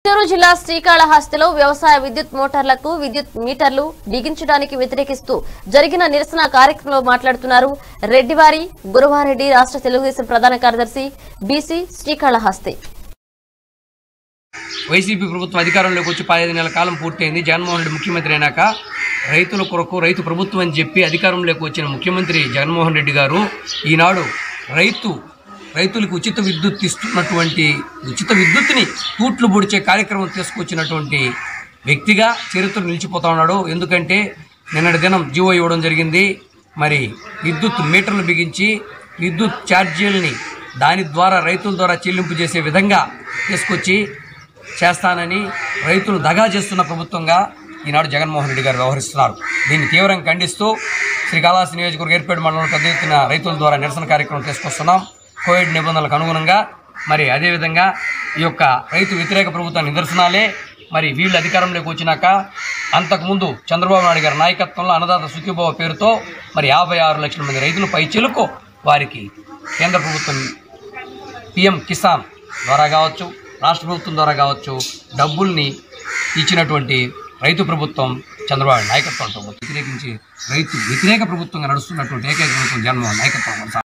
చిత్తూరు జిల్లా శ్రీకాళహస్తిలో వ్యవసాయ విద్యుత్ మోటార్లకు విద్యుత్ మీటర్లు బిగించడానికి వ్యతిరేకిస్తూ జరిగిన నిరసన కార్యక్రమంలో మాట్లాడుతున్నారు రెడ్డివారి గురువారెడ్డి రాష్ట్ర తెలుగుదేశం ప్రధాన కార్యదర్శి బీసీ శ్రీకాళహస్తి వైసీపీ ప్రభుత్వం అధికారంలోకి వచ్చి పదిహేను నెలల కాలం పూర్తయింది జగన్మోహన్ రెడ్డి ముఖ్యమంత్రి అయినాక రైతుల కొరకు రైతు ప్రభుత్వం అని చెప్పి అధికారంలోకి వచ్చిన ముఖ్యమంత్రి జగన్మోహన్ రెడ్డి గారు ఈనాడు రైతు రైతులకు ఉచిత విద్యుత్ ఇస్తున్నటువంటి ఉచిత విద్యుత్తుని తూట్లు పొడిచే కార్యక్రమం తీసుకొచ్చినటువంటి వ్యక్తిగా చరిత్ర నిలిచిపోతా ఉన్నాడు ఎందుకంటే నిన్నటి దినం జీవో ఇవ్వడం జరిగింది మరి విద్యుత్ మీటర్లు బిగించి విద్యుత్ ఛార్జీలని దాని ద్వారా రైతుల ద్వారా చెల్లింపు చేసే విధంగా తీసుకొచ్చి చేస్తానని రైతులు దగా చేస్తున్న ప్రభుత్వంగా ఈనాడు జగన్మోహన్ రెడ్డి గారు వ్యవహరిస్తున్నారు దీన్ని తీవ్రంగా ఖండిస్తూ శ్రీకాళహస్తి నియోజకవర్గ ఏర్పేట మండలంలో పెద్ద ఎత్తున రైతుల ద్వారా నిరసన కార్యక్రమం తీసుకొస్తున్నాం కోవిడ్ నిబంధనలకు అనుగుణంగా మరి అదేవిధంగా ఈ యొక్క రైతు వ్యతిరేక ప్రభుత్వ నిదర్శనాలే మరి వీళ్ళు అధికారంలోకి వచ్చినాక అంతకుముందు చంద్రబాబు నాయుడు గారి నాయకత్వంలో అన్నదాత సుఖీభావ పేరుతో మరి యాభై ఆరు లక్షల మంది రైతులు పై చిలుకు వారికి కేంద్ర ప్రభుత్వం పిఎం కిసాన్ ద్వారా కావచ్చు రాష్ట్ర ప్రభుత్వం ద్వారా కావచ్చు డబ్బుల్ని ఇచ్చినటువంటి రైతు ప్రభుత్వం చంద్రబాబు నాయకత్వం ప్రభుత్వం వ్యతిరేకించి రైతు వ్యతిరేక ప్రభుత్వంగా నడుస్తున్నటువంటి ఏకైక ప్రభుత్వం జగన్మోహన్ నాయకత్వం కొనసాగుతుంది.